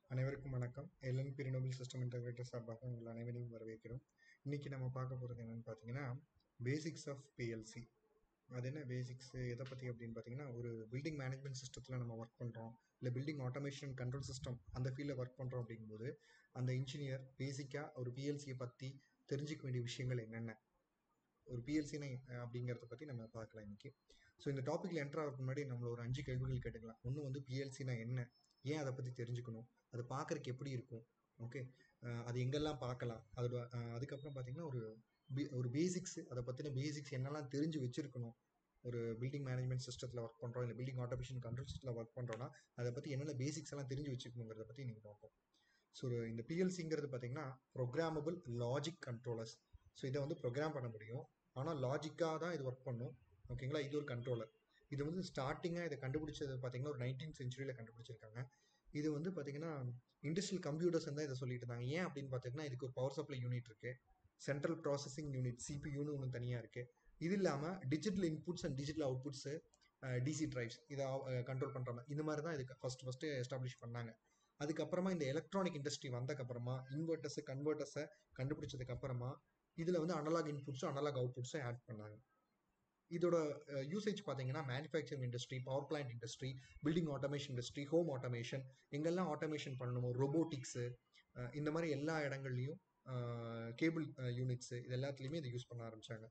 அனைவருக்கும் வணக்கம் LNB ரினோபிள் system integrator சார்பாக உங்கள் அனைவரையும் வரவேற்கிறோம் இன்னைக்கு நம்ம பார்க்க போகிறது என்னன்னு பார்த்தீங்கன்னா பேசிக்ஸ் ஆஃப் பிஎல்சி அது என்ன பேசிக்ஸ் எதை பற்றி அப்படின்னு பார்த்தீங்கன்னா ஒரு பில்டிங் மேனேஜ்மெண்ட் சிஸ்டத்தில் நம்ம ஒர்க் பண்ணுறோம் இல்லை பில்டிங் ஆட்டோமேஷன் கண்ட்ரோல் சிஸ்டம் அந்த ஃபீல்டில் ஒர்க் பண்ணுறோம் அப்படிங்கும்போது அந்த இன்ஜினியர் பேசிக்காக ஒரு பிஎல்சியை பற்றி தெரிஞ்சிக்க வேண்டிய விஷயங்கள் என்னென்ன ஒரு பிஎல்சினா அப்படிங்கிறத பற்றி நம்ம பார்க்கலாம் இன்னைக்கு ஸோ இந்த டாப்பிக்கில் என்ட்ரு ஆகிறதுக்கு முன்னாடி நம்மள ஒரு அஞ்சு கேள்விகள் கேட்டுக்கலாம் ஒன்று வந்து பிஎல்சினா என்ன ஏன் அதை பற்றி தெரிஞ்சுக்கணும் அது பார்க்குறக்கு எப்படி இருக்கும் ஓகே அது எங்கெல்லாம் பார்க்கலாம் அதோட அஹ், அதுக்கப்புறம் பார்த்தீங்கன்னா ஒரு பி ஒரு பேசிக்ஸ் அதை பற்றின பேசிக்ஸ் என்னெல்லாம் தெரிஞ்சு வச்சுருக்கணும் ஒரு பில்டிங் மேனேஜ்மெண்ட் சிஸ்டத்தில் ஒர்க் பண்ணுறோம் இல்லை பில்டிங் ஆட்டோமேஷன் கண்ட்ரோல் சிஸ்டத்தில் ஒர்க் பண்ணுறோன்னா அதை பற்றி என்னென்ன பேசிக்ஸ் எல்லாம் தெரிஞ்சு வச்சுக்கணுங்கிறத பற்றி நீங்கள் பார்ப்போம் ஸோ இந்த பிஎல்சிங்கிறது பார்த்தீங்கன்னா ப்ரோக்ராமபிள் லாஜிக் கண்ட்ரோலர்ஸ் ஸோ இதை வந்து ப்ரோக்ராம் பண்ண முடியும் ஆனால் லாஜிக்காக தான் இது ஒர்க் பண்ணும் ஓகேங்களா இது ஒரு கண்ட்ரோலர் இது வந்து ஸ்டார்டிங்காக இதை கண்டுபிடிச்சது பார்த்தீங்கன்னா ஒரு நைன்டீன் சென்ச்சுரியில் கண்டுபிடிச்சிருக்காங்க இது வந்து பார்த்தீங்கன்னா இண்டஸ்ட்ரியல் கம்ப்யூட்டர்ஸ் தான் இதை சொல்லிட்டு இருந்தாங்க ஏன் அப்படின்னு பார்த்தீங்கன்னா இதுக்கு ஒரு பவர் சப்ளை யூனிட் இருக்கு சென்ட்ரல் ப்ராசஸிங் யூனிட் சிபியூன்னு ஒன்று தனியாக இருக்கு இது இல்லாமல் digital inputs and digital outputs DC drives இதை கண்ட்ரோல் பண்ணுற மாதிரி இந்த மாதிரி தான் இதுக்கு ஃபர்ஸ்ட் ஃபஸ்ட்டு எஸ்டாப்ளிஷ் பண்ணாங்க அதுக்கப்புறமா இந்த எலக்ட்ரானிக் இண்டஸ்ட்ரி வந்தக்கப்புறமா இன்வெர்ட்டர்ஸ் கன்வெர்ட்டர்ஸை கண்டுபிடிச்சதுக்கு அப்புறமா இதில் வந்து அனலாக் இன்புட்ஸும் அனலாக் அவுட்புட்ஸும் ஆட் பண்ணாங்க இதோட யூசேஜ் பார்த்தீங்கன்னா manufacturing industry power plant industry building automation industry home automation எங்கெல்லாம் ஆட்டோமேஷன் பண்ணணுமோ ரொபோட்டிக்ஸு இந்த மாதிரி எல்லா இடங்கள்லையும் கேபிள் யூனிட்ஸு இது எல்லாத்துலேயுமே இதை யூஸ் பண்ண ஆரம்பிச்சாங்க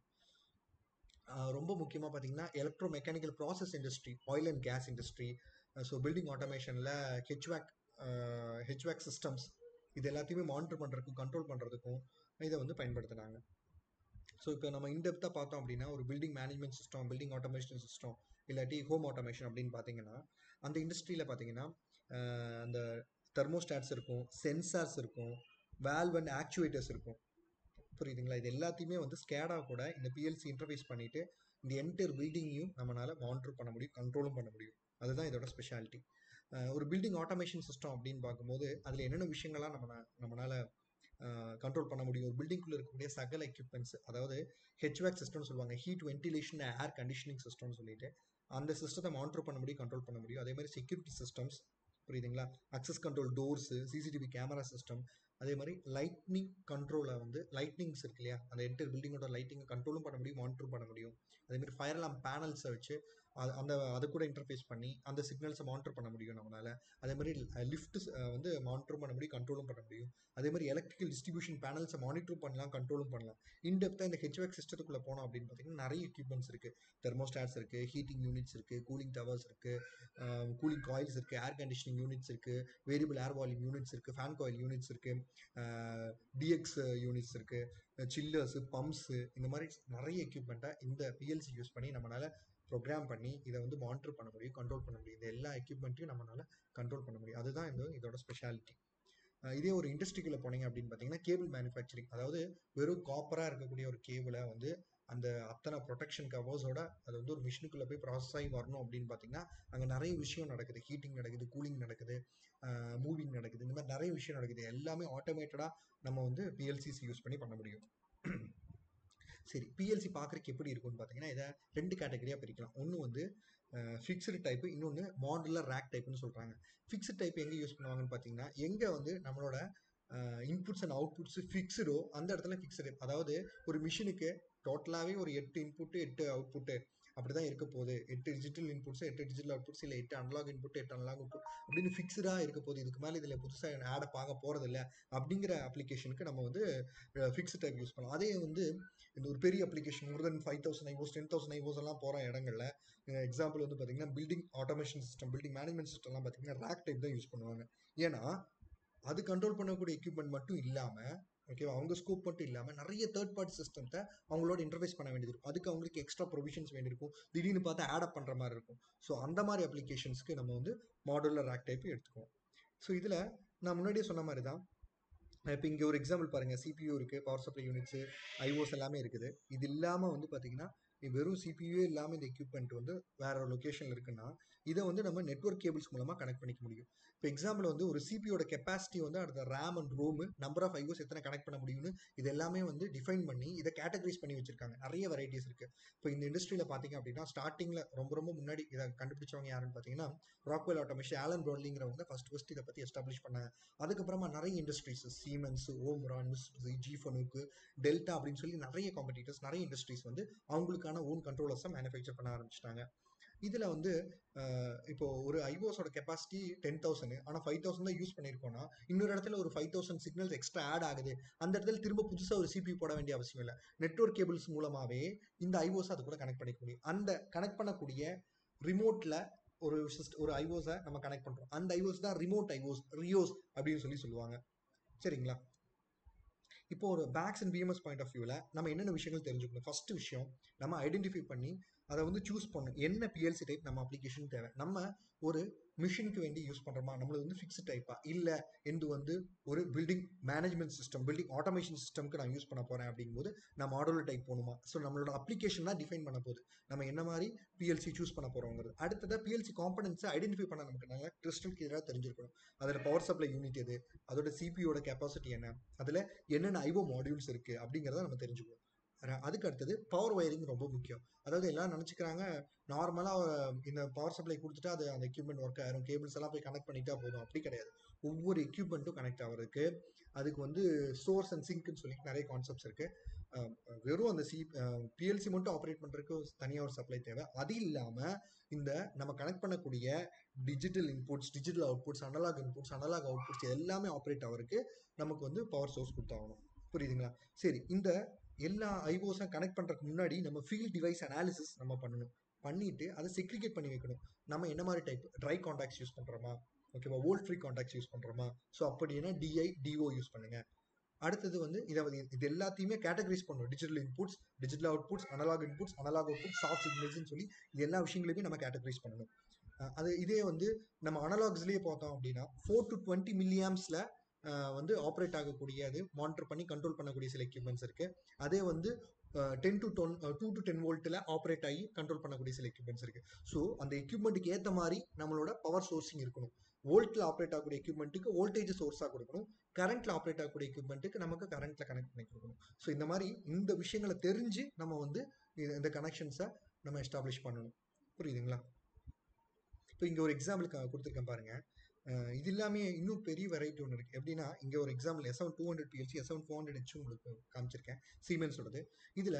ஆஹ் ரொம்ப முக்கியமாக பார்த்தீங்கன்னா electromechanical process industry oil and gas industry so building ஆட்டோமேஷனில் ஹெச்வேக் ஹெச்வேக் சிஸ்டம்ஸ் இது எல்லாத்தையுமே மானிட்டர் பண்ணுறதுக்கும் கண்ட்ரோல் பண்ணுறதுக்கும் இதை வந்து பயன்படுத்தினாங்க ஸோ இப்போ நம்ம இன்டெப்த்தாக பார்த்தோம் அப்படின்னா ஒரு building management system building automation system இல்லாட்டி ஹோம் ஆட்டோமேஷன் அப்படின்னு பார்த்தீங்கன்னா அந்த இண்டஸ்ட்ரியில் பார்த்தீங்கன்னா ஆஹ் அந்த தெர்மோஸ்டாட்ஸ் இருக்கும் சென்சார்ஸ் இருக்கும் வேல்வ் அண்ட் ஆக்சுவேட்டர்ஸ் இருக்கும் புரியுதுங்களா இது எல்லாத்தையுமே வந்து ஸ்கேடா கூட இந்த பிஎல்சி இன்டர்ஃபேஸ் பண்ணிட்டு இந்த என்டையர் பில்டிங்கையும் நம்மளால மானிட்டர் பண்ண முடியும் கண்ட்ரோலும் பண்ண முடியும் அதுதான் இதோட ஸ்பெஷாலிட்டி ஒரு பில்டிங் ஆட்டோமேஷன் சிஸ்டம் அப்படின்னு பார்க்கும்போது அதில் என்னென்ன விஷயங்கள்லாம் நம்ம நம்மளால கண்ட்ரோல் பண்ண முடியும் ஒரு பில்டிங்குள்ள இருக்கக்கூடிய சகல எக்யூப்மெண்ட்ஸ் அதாவது ஹெச்வேக் சிஸ்டம் சொல்லுவாங்க ஹீட் வென்டிலேஷன் ஏர் கண்டிஷனிங் சிஸ்டம்னு சொல்லிட்டு அந்த சிஸ்டத்தை மானிட்டர் பண்ண முடியும் கண்ட்ரோல் பண்ண முடியும் அதே மாதிரி செக்யூரிட்டி சிஸ்டம்ஸ் புரியுதுங்களா access control doors CCTV camera system அதே மாதிரி லைட்னிங் கண்ட்ரோலை வந்து லைட்னிங்ஸ் இருக்கு இல்லையா அந்த என்டர் பில்டிங்கோட லைட்டிங்கை கண்ட்ரோலும் பண்ண முடியும் மானிட்டரும் பண்ண முடியும் அதே மாதிரி ஃபயர் அலாம் பேனல்ஸை வச்சு அது அந்த அது கூட இன்டர்ஃபேஸ் பண்ணி அந்த சிக்னல்ஸை மானிட்டர் பண்ண முடியும் நம்மளால அதே மாதிரி லிஃப்ட் வந்து மானிட்டரும் பண்ண முடியும் கண்ட்ரோலும் பண்ண முடியும் அதே மாதிரி எலக்ட்ரிக்கல் டிஸ்ட்ரிபியூஷன் பேனல்ஸை மானிட்டரும் பண்ணலாம் கண்ட்ரோலும் பண்ணலாம் இன்டெப்த்தாக இந்த ஹெச்வேக் சிஸ்டத்துக்குள்ளே போனோம் அப்படின்னு பார்த்தீங்கன்னா நிறைய எக்யூப்மெண்ட்ஸ் இருக்குது தெர்மோஸ்டாட்ஸ் இருக்குது ஹீட்டிங் யூனிட்ஸ் இருக்குது கூலிங் டவர்ஸ் இருக்குது கூலிங் காயில்ஸ் இருக்குது ஏர் கண்டிஷனிங் யூனிட்ஸ் இருக்குது வேரியபிள் ஏர் வால்யூம் யூனிட்ஸ் இருக்குது ஃபேன் காயில் யூனிட்ஸ் இருக்குது டிஎக்ஸ் யூனிட்ஸ் இருக்குது சில்லர்ஸு பம்ப்ஸு இந்த மாதிரி நிறைய எக்யூப்மெண்ட்டை இந்த பிஎல்சி யூஸ் பண்ணி நம்மளால ப்ரோக்ராம் பண்ணி இதை வந்து மானிட்டர் பண்ண முடியும் கண்ட்ரோல் பண்ண முடியும் இந்த எல்லா எக்யூப்மெண்ட்டையும் நம்மளால கண்ட்ரோல் பண்ண முடியும் அதுதான் இந்த இதோட ஸ்பெஷாலிட்டி இதே ஒரு இண்டஸ்ட்ரிக்குள்ள போனீங்க அப்படின்னு பார்த்தீங்கன்னா கேபிள் மேனுஃபேக்சரிங் அதாவது வெறும் காப்பராக இருக்கக்கூடிய ஒரு கேபிளை வந்து அந்த அத்தனை ப்ரொடெக்ஷன் கவர்ஸோட அது வந்து ஒரு மிஷினுக்குள்ளே போய் ப்ராசஸ் ஆகி வரணும் அப்படின்னு பார்த்தீங்கன்னா அங்கே நிறைய விஷயம் நடக்குது ஹீட்டிங் நடக்குது கூலிங் நடக்குது மூவிங் நடக்குது இந்த மாதிரி நிறைய விஷயம் நடக்குது எல்லாமே ஆட்டோமேட்டடாக நம்ம வந்து பிஎல்சிஸ் யூஸ் பண்ணி பண்ண முடியும் சரி பிஎல்சி பார்க்குறதுக்கு எப்படி இருக்கும்னு பார்த்தீங்கன்னா இதை ரெண்டு கேட்டகரியாக பிரிக்கலாம் ஒன்று வந்து ஃபிக்ஸ்டு டைப்பு இன்னொன்று மாடுலர் ரேக் டைப்புன்னு சொல்கிறாங்க ஃபிக்ஸ்டு டைப் எங்கே யூஸ் பண்ணுவாங்கன்னு பார்த்தீங்கன்னா எங்கே வந்து நம்மளோட இன்புட்ஸ் அண்ட் அவுட்புட்ஸ் ஃபிக்ஸ்டோ அந்த இடத்துல ஃபிக்ஸ்டு அதாவது ஒரு மிஷினுக்கு டோட்டலாகவே ஒரு எட்டு இன்புட்டு எட்டு அவுட்புட்டு அப்படி தான் இருக்க போகுது எட்டு டிஜிட்டல் இன்புட்ஸ் எட்டு டிஜிட்டல் அவுட்புட்ஸ் இல்லை எட்டு அனலாக் இன்புட் எட்டு அனலாக் அவுட்புட் அப்படின்னு ஃபிக்ஸ்டாக இருக்க போகுது இதுக்கு மேலே இதில் புதுசாக ஆடை பார்க்க போகிறது இல்லை அப்படிங்கிற அப்ளிகேஷனுக்கு நம்ம வந்து ஃபிக்ஸ்டு டைப் யூஸ் பண்ணலாம் அதே வந்து இந்த ஒரு பெரிய application more than five thousand IOs ten thousand IOs எல்லாம் போகிற இடங்கள்ல எக்ஸாம்பிள் வந்து பார்த்தீங்கன்னா building automation system building management சிஸ்டம்லாம் பார்த்தீங்கன்னா ரேக் டைப் தான் யூஸ் பண்ணுவாங்க ஏன்னா அது கண்ட்ரோல் பண்ணக்கூடிய எக்யூப்மெண்ட் மட்டும் இல்லாமல் ஓகேவா அவங்க ஸ்கோப் மட்டும் இல்லாமல் நிறைய தேர்ட் பார்ட்டி சிஸ்டத்தை அவங்களோட இன்டர்ஃபேஸ் பண்ண வேண்டியது இருக்கும் அதுக்கு அவங்களுக்கு எக்ஸ்ட்ரா ப்ரொவிஷன்ஸ் வேண்டியிருக்கும் திடீர்னு பார்த்தா ஆடப் பண்ணுற மாதிரி இருக்கும் ஸோ அந்த மாதிரி அப்ளிகேஷன்ஸ்க்கு நம்ம வந்து மாடுலர் ரேக் டைப் எடுத்துக்குவோம் ஸோ இதில் நான் முன்னாடியே சொன்ன மாதிரி தான் இப்போ இங்கே ஒரு எக்ஸாம்பிள் பாருங்கள் சிபியூ இருக்குது பவர் சப்ளை யூனிட்ஸு ஐஓஸ் எல்லாமே இருக்குது இது இல்லாமல் வந்து பார்த்தீங்கன்னா வெறும் சிபியூவே இல்லாமல் இந்த எக்யூப்மெண்ட் வந்து வேற ஒரு லொக்கேஷனில் இருக்குன்னா இதை வந்து நம்ம நெட்ஒர்க் கேபிள்ஸ் மூலமாக கனெக்ட் பண்ணிக்க முடியும் இப்போ எக்ஸாம்பிள் வந்து ஒரு சிபியோட கெப்பாசிட்டி வந்து அடுத்த RAM and ROM number of IOs எத்தனை கனெக்ட் பண்ண முடியும்னு இது எல்லாமே வந்து டிஃபைன் பண்ணி இதை கேட்டகரைஸ் பண்ணி வச்சிருக்காங்க நிறைய வெரைட்டிஸ் இருக்கு இப்போ இந்த இண்டஸ்ட்ரியில் பார்த்தீங்க அப்படின்னா ஸ்டார்டிங்கில் ரொம்ப ரொம்ப முன்னாடி இதை கண்டுபிடிச்சவங்க யாருன்னு பார்த்தீங்கன்னா ராக்வெல் ஆட்டோமேஷன் ஆலன் ப்ரோட்லிங்கிறவங்க ஃபர்ஸ்ட் ஃபர்ஸ்ட் இதை பற்றி எஸ்டாப்ளிஷ் பண்ணாங்க அதுக்கப்புறமா நிறைய இண்டஸ்ட்ரீஸ் சீமென்ஸ் ஓம்ரான் ஜிஃபனுக்கு டெல்டா அப்படின்னு சொல்லி நிறைய காம்படிட்டர்ஸ் நிறைய இண்டஸ்ட்ரீஸ் வந்து அவங்களுக்கான ஓன் கண்ட்ரோலர்ஸை மேனுஃபேக்சர் பண்ண ஆரம்பிச்சிட்டாங்க இதில் வந்து இப்போ ஒரு ஐஓஸோட கெப்பாசிட்டி டென் தௌசண்ட் ஆனால் ஃபைவ் தௌசண்ட் தான் யூஸ் பண்ணியிருக்கோம்னா இன்னொரு இடத்துல ஒரு five thousand signals extra add ஆகுது அந்த இடத்துல திரும்ப புதுசாக ஒரு சிபி போட வேண்டிய அவசியம் இல்லை நெட்ஒர்க் கேபிள்ஸ் மூலமாகவே இந்த ஐஓஸ் அது கூட கனெக்ட் பண்ணிக்க முடியும் அந்த கனெக்ட் பண்ணக்கூடிய ரிமோட்டில் ஒரு சிஸ்ட் ஒரு ஐஓஸை நம்ம கனெக்ட் பண்ணுறோம் அந்த ஐஓஸ் தான் ரிமோட் ஐஓஸ் ரியோஸ் அப்படின்னு சொல்லி சொல்லுவாங்க சரிங்களா இப்போ ஒரு BACS and BMS point of வியூவில் நம்ம என்னென்ன விஷயங்கள் தெரிஞ்சுக்கணும் ஃபர்ஸ்ட் விஷயம் நம்ம ஐடென்டிஃபை பண்ணி அதை வந்து சூஸ் பண்ணணும் என்ன பிஎல்சி டைப் நம்ம அப்ளிகேஷன் தேவை நம்ம ஒரு மிஷினுக்கு வேண்டி யூஸ் பண்ணுறோமா நம்மளது வந்து ஃபிக்ஸ்ட் டைப்பா இல்லை எந்த வந்து ஒரு building management system building automation சிஸ்டம்க்கு நான் யூஸ் பண்ண போகிறேன் அப்படிங்கும்போது நான் மாடல் டைப் போகணுமா ஸோ நம்மளோட அப்ளிகேஷன் தான் டிஃபைன் பண்ண போகுது நம்ம என்ன மாதிரி பிஎல்சி சூஸ் பண்ண போகிறோங்கிறது அடுத்ததாக பிஎல்சி காம்பனன்ஸை ஐடென்டிஃபை பண்ண நமக்கு நல்லா கிறிஸ்டல் கிளியராக தெரிஞ்சிருக்கணும் அதில் பவர் சப்ளை யூனிட் எது அதோட சிபியோட கெப்பாசிட்டி என்ன அதில் என்னென்ன ஐஓ மாடியூல்ஸ் இருக்குது அப்படிங்கிறத நம்ம தெரிஞ்சுக்கணும் அதுக்கு அடுத்தது பவர் ஒயரிங் ரொம்ப முக்கியம் அதாவது எல்லாம் நினச்சிக்கிறாங்க நார்மலாக இந்த பவர் சப்ளை கொடுத்துட்டா அது அந்த எக்யூப்மெண்ட் ஒர்க் ஆயிரும் கேபிள்ஸ் எல்லாம் போய் கனெக்ட் பண்ணிட்டா போதும் அப்படி கிடையாது ஒவ்வொரு எக்யூப்மெண்ட்டும் கனெக்ட் ஆகிறதுக்கு அதுக்கு வந்து சோர்ஸ் அண்ட் சிங்க்னு சொல்லி நிறைய கான்செப்ட்ஸ் இருக்குது வெறும் அந்த சி பிஎல்சி மட்டும் ஆப்ரேட் பண்ணுறதுக்கு தனியாக ஒரு சப்ளை தேவை அது இல்லாமல் இந்த நம்ம கனெக்ட் பண்ணக்கூடிய digital inputs digital outputs analogue inputs analogue outputs எல்லாமே ஆப்ரேட் ஆகிறதுக்கு நமக்கு வந்து பவர் சோர்ஸ் கொடுத்தாகணும் புரியுதுங்களா சரி இந்த எல்லா ஐஓஸை கனெக்ட் பண்ணுறதுக்கு முன்னாடி நம்ம ஃபீல்ட் டிவைஸ் அனாலிசிஸ் நம்ம பண்ணணும் பண்ணிட்டு அதை செக்ரிகேட் பண்ணி வைக்கணும் நம்ம என்ன மாதிரி டைப் ட்ரை காண்டாக்ட்ஸ் யூஸ் பண்ணுறோமா ஓகேவா ஓல்ட் ஃப்ரீ காண்டாக்ட்ஸ் யூஸ் பண்ணுறோமா ஸோ அப்படின்னா டிஐ டிஓ யூஸ் பண்ணுங்க அடுத்தது வந்து இதை இது எல்லாத்தையுமே கேட்டகரைஸ் பண்ணணும் digital inputs digital outputs analogue inputs analogue output soft சிக்னல்ஸ்னு சொல்லி இது எல்லா விஷயங்களையுமே நம்ம கேட்டகரைஸ் பண்ணணும் அது இதே வந்து நம்ம அனலாக்ஸ்லேயே பார்த்தோம் அப்படின்னா ஃபோர் டு டுவெண்ட்டி மில்லியாம்ஸில் வந்து ஆப்ரேட் ஆகக்கூடிய அது மானிட்டர் பண்ணி கண்ட்ரோல் பண்ணக்கூடிய சில எக்யூப்மெண்ட்ஸ் இருக்கு அதே வந்து ten to ten two to ten வோல்ட்டில் ஆப்ரேட் ஆகி கண்ட்ரோல் பண்ணக்கூடிய சில எக்யூப்மெண்ட்ஸ் இருக்கு ஸோ அந்த எக்யூப்மெண்ட்டுக்கு ஏற்ற மாதிரி நம்மளோட பவர் சோர்சிங் இருக்கணும் வோல்ட்டில் ஆப்ரேட் ஆகக்கூடிய எக்யூப்மெண்ட்டுக்கு வோல்டேஜ் சோர்ஸாக கொடுக்கணும் கரண்ட்ல ஆப்ரேட் ஆகக்கூடிய எக்யூப்மெண்ட்டுக்கு நமக்கு கரண்ட்ல கனெக்ட் பண்ணி கொடுக்கணும் ஸோ இந்த மாதிரி இந்த விஷயங்களை தெரிஞ்சு நம்ம வந்து இந்த கனெக்ஷன்ஸை நம்ம எஸ்டாப்ளிஷ் பண்ணணும் புரியுதுங்களா இப்போ இங்கே ஒரு எக்ஸாம்பிளுக்கு கொடுத்துருக்கேன் பாருங்க இது இல்லாமல் இன்னும் பெரிய வெரைட்டி ஒன்று இருக்குது எப்படின்னா இங்கே ஒரு example S seven two hundred PLC S seven four hundred H உங்களுக்கு காமிச்சிருக்கேன் சீமென்ஸோடது இதில்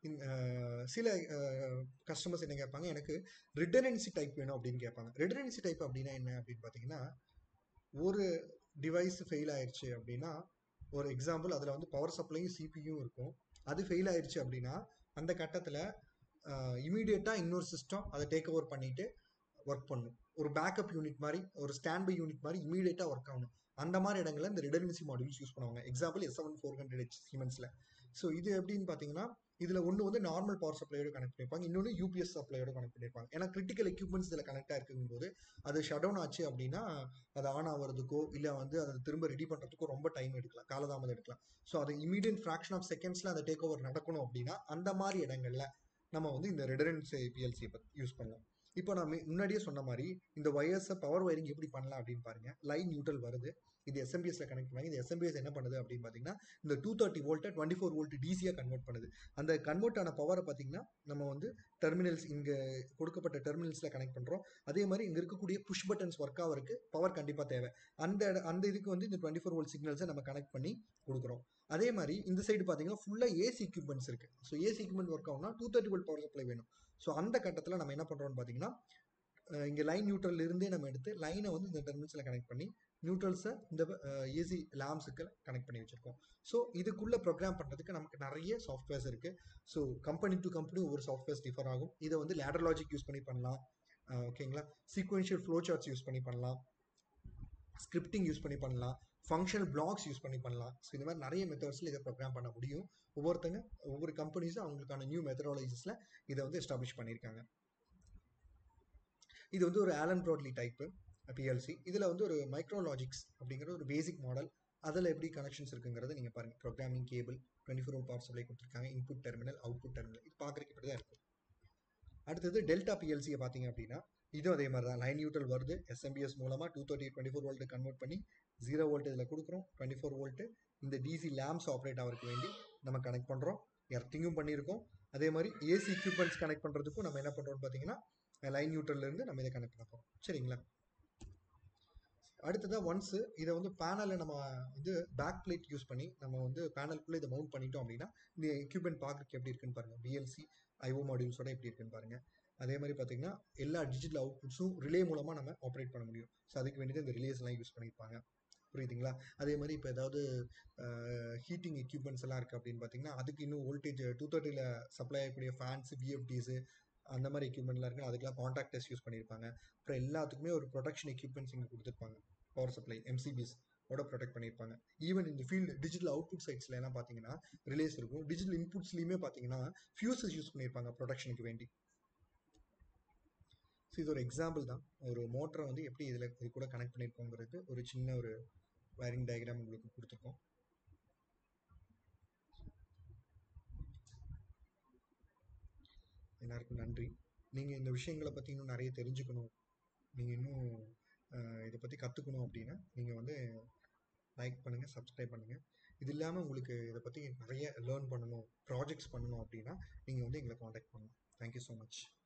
சில கஸ்டமர்ஸ் என்ன கேட்பாங்க எனக்கு ரிட்டர்னன்சி டைப் வேணும் அப்படின்னு கேட்பாங்க ரிட்டர்னன்சி டைப் அப்படின்னா என்ன அப்படின்னு பார்த்தீங்கன்னா ஒரு டிவைஸ் ஃபெயில் ஆயிடுச்சு அப்படின்னா ஒரு எக்ஸாம்பிள் அதில் வந்து பவர் சப்ளையும் சிபியும் இருக்கும் அது ஃபெயில் ஆயிடுச்சு அப்படின்னா அந்த கட்டத்தில் இமீடியட்டாக இன்னொரு சிஸ்டம் அதை டேக் ஓவர் பண்ணிட்டு ஒர்க் பண்ணும் ஒரு பேக்கப் யூனிட் மாதிரி ஒரு ஸ்டாண்ட் பை யூனிட் மாதிரி இமீடியட்டாக ஒர்க் ஆகணும் அந்த மாதிரி இடங்களில் இந்த ரிடர்னன்சி மாடியூல்ஸ் யூஸ் பண்ணுவாங்க example S seven four hundred H சீமென்ஸில் ஸோ இது எப்படின்னு பார்த்தீங்கன்னா இதில் ஒன்று வந்து நார்மல் பவர் சப்ளையோட கனெக்ட் பண்ணியிருப்பாங்க இன்னொன்று யூபிஎஸ் சப்ளையோட கனெக்ட் பண்ணியிருப்பாங்க ஏன்னா கிரிட்டிக்கல் எக்யூப்மெண்ட்ஸ் இதில் கனெக்டாக இருக்குங்கும் போது அது ஷட் டவுன் ஆச்சு அப்படின்னா அது ஆன் ஆகிறதுக்கோ இல்லை வந்து அதை திரும்ப ரெடி பண்ணுறதுக்கோ ரொம்ப டைம் எடுக்கலாம் காலதாமதம் எடுக்கலாம் ஸோ அது இமீடியட் ஃப்ராக்ஷன் ஆஃப் செகண்ட்ஸில் அந்த டேக் ஓவர் நடக்கணும் அப்படின்னா அந்த மாதிரி இடங்கள்ல நம்ம வந்து இந்த ரெடரன்ஸ் பிஎல்சியை யூஸ் பண்ணலாம் இப்போ நான் முன்னாடியே சொன்ன மாதிரி இந்த ஒயர்ஸை பவர் ஒயரிங் எப்படி பண்ணலாம் அப்படின்னு பாருங்க லைன் நியூட்ரல் வருது இது எஸ்எம்பிஎஸ்ல கனெக்ட் பண்ணாங்க இந்த எஸ்எம்பிஎஸ் என்ன பண்ணுது அப்படின்னு பார்த்தீங்கன்னா இந்த டூ தேர்ட்டி வோல்ட்டை டுவெண்ட்டி ஃபோர் வோல்ட் டிசியாக கன்வெர்ட் பண்ணுது அந்த கன்வெர்ட் ஆன பவரை பார்த்தீங்கன்னா நம்ம வந்து டெர்மினல்ஸ் இங்கே கொடுக்கப்பட்ட டெர்மினல்ஸில் கனெக்ட் பண்ணுறோம் அதே மாதிரி இங்கே இருக்கக்கூடிய புஷ் பட்டன்ஸ் ஒர்க் ஆகிறதுக்கு பவர் கண்டிப்பாக தேவை அந்த அந்த இதுக்கு வந்து இந்த டுவெண்ட்டி ஃபோர் வோல்ட் சிக்னல்ஸை நம்ம கனெக்ட் பண்ணி கொடுக்குறோம் அதே மாதிரி இந்த சைடு பார்த்தீங்கன்னா ஃபுல்லாக ஏசி எக்யூப்மெண்ட்ஸ் இருக்குது ஸோ ஏசி எக்யூப்மெண்ட் ஒர்க் ஆகும்னா two thirty volt power supply வேணும் ஸோ அந்த கட்டத்தில் நம்ம என்ன பண்ணுறோம்னு பார்த்தீங்கன்னா இங்கே லைன் நியூட்ரல் இருந்தே நம்ம எடுத்து லைனை வந்து இந்த டெர்மினல்ஸில் கனெக்ட் பண்ணி நியூட்ரல்ஸை இந்த ஏசி லேம்ஸுக்கு கனெக்ட் பண்ணி வச்சுருக்கோம் ஸோ இதுக்குள்ளே ப்ரோக்ராம் பண்ணுறதுக்கு நமக்கு நிறைய சாஃப்ட்வேர்ஸ் இருக்குது ஸோ கம்பெனி டு கம்பெனி ஒவ்வொரு சாஃப்ட்வேர்ஸ் டிஃபர் ஆகும் இதை வந்து லேடர் லாஜிக் யூஸ் பண்ணி பண்ணலாம் ஓகேங்களா சீக்வென்ஷியல் ஃப்ளோ சார்ட்ஸ் யூஸ் பண்ணி பண்ணலாம் ஸ்கிரிப்டிங் யூஸ் பண்ணி பண்ணலாம் ஃபங்க்ஷனல் பிளாக்ஸ் யூஸ் பண்ணி பண்ணலாம் ஸோ இந்த மாதிரி நிறைய மெத்தட்ஸில் இதை ப்ரோக்ராம் பண்ண முடியும் ஒவ்வொருத்தங்க ஒவ்வொரு கம்பெனிஸும் அவங்களுக்கான நியூ மெத்தடாலஜிஸில் இதை வந்து எஸ்டாப்ளிஷ் பண்ணியிருக்காங்க இது வந்து ஒரு ஆலன் ப்ராட்லி டைப்பு பிஎல்சி இதில் வந்து ஒரு மைக்ரோலாஜிக்ஸ் அப்படிங்கிற ஒரு பேசிக் மாடல் அதில் எப்படி கனெக்ஷன்ஸ் இருக்குங்கிறத நீங்கள் பாருங்கள் programming cable twenty four power supply கொடுத்துருக்காங்க இன்புட் டெர்மினல் அவுட்புட் டெர்மினல் இது பார்க்குறதுக்கு இப்படி தான் இருக்கும் அடுத்தது டெல்டா பிஎல்சியை பார்த்தீங்க அப்படின்னா இதுவும் அதே மாதிரி தான் லைன் நியூட்ரல் வருது எஸ்எம்பிஎஸ் மூலமாக two thirty twenty four volt convert பண்ணி ஜீரோ வோல்ட் இதில் கொடுக்குறோம் டுவெண்ட்டி ஃபோர் வோல்ட்டு இந்த டிசி லேம்ப்ஸ் ஆப்ரேட் ஆகிறதுக்கு வேண்டி நம்ம கனெக்ட் பண்ணுறோம் எர்த்திங்கும் பண்ணியிருக்கோம் அதே மாதிரி ஏசி எக்யூப்மெண்ட்ஸ் கனெக்ட் பண்ணுறதுக்கும் நம்ம என்ன பண்ணுறோம்னு பார்த்தீங்கன்னா லைன் நியூட்ரல்லேருந்து நம்ம இதை கனெக்ட் பண்ண போகிறோம் சரிங்களா அடுத்ததாக ஒன்ஸு இதை வந்து பேனலில் நம்ம வந்து பேக் பிளேட் யூஸ் பண்ணி நம்ம வந்து பேனலுக்குள்ளே இதை மவுண்ட் பண்ணிட்டோம் அப்படின்னா இந்த எக்யூப்மெண்ட் பார்க்குறதுக்கு எப்படி இருக்குன்னு பாருங்கள் பிஎல்சி ஐஓ மாடியூல்ஸோட எப்படி இருக்குன்னு பாருங்கள் அதே மாதிரி பார்த்தீங்கன்னா எல்லா டிஜிட்டல் அவுட்புட்ஸும் ரிலே மூலமாக நம்ம ஆப்ரேட் பண்ண முடியும் ஸோ அதுக்கு வேண்டியது இந்த ரிலேஸ்லாம் யூஸ் பண்ணியிருப்பாங்க புரியுதுங்களா அதே மாதிரி இப்போ ஏதாவது ஹீட்டிங் எக்யூப்மெண்ட்ஸ் எல்லாம் இருக்குது அப்படின்னு பார்த்தீங்கன்னா அதுக்கு இன்னும் வோல்டேஜ் டூ தேர்ட்டியில் சப்ளை ஆகக்கூடிய ஃபேன்ஸ் விஎஃப்டிஸு அந்த மாதிரி எக்யூப்மெண்ட்லாம் இருக்குது அதுக்கெல்லாம் காண்டாக்ட் டெஸ்ட் யூஸ் பண்ணியிருப்பாங்க அப்புறம் எல்லாத்துக்குமே ஒரு ப்ரொடக்ஷன் எக்யூப்மெண்ட்ஸ் இங்கே கொடுத்துருப்பாங்க பவர் சப்ளை எம்சிபிஸ் ஓட ப்ரொடெக்ட் பண்ணியிருப்பாங்க ஈவன் இந்த ஃபீல்டு டிஜிட்டல் அவுட்புட் சைட்ஸ்ல எல்லாம் பார்த்தீங்கன்னா ரிலேஸ் இருக்கும் டிஜிட்டல் இன்புட்ஸ்லையுமே பார்த்தீங்கன்னா ஃபியூசஸ் யூஸ் பண்ணியிருப்பாங்க ப்ரொடக்ஷனுக்கு வேண்டி ஸோ இது ஒரு எக்ஸாம்பிள் தான் ஒரு மோட்டரை வந்து எப்படி இதில் இது கூட கனெக்ட் பண்ணியிருக்கோங்கிறது ஒரு சின்ன ஒரு வயரிங் டயக்ராம் உங்களுக்கு கொடுத்துருக்கோம் எல்லாருக்கும் நன்றி நீங்கள் இந்த விஷயங்களை பற்றி இன்னும் நிறைய தெரிஞ்சுக்கணும் நீங்கள் இன்னும் இதை பற்றி கற்றுக்கணும் அப்படின்னா நீங்கள் வந்து லைக் பண்ணுங்கள் சப்ஸ்கிரைப் பண்ணுங்கள் இது இல்லாமல் உங்களுக்கு இதை பற்றி நிறைய லேர்ன் பண்ணணும் ப்ராஜெக்ட்ஸ் பண்ணணும் அப்படின்னா நீங்கள் வந்து எங்களை காண்டாக்ட் பண்ணலாம் தேங்க்யூ ஸோ மச்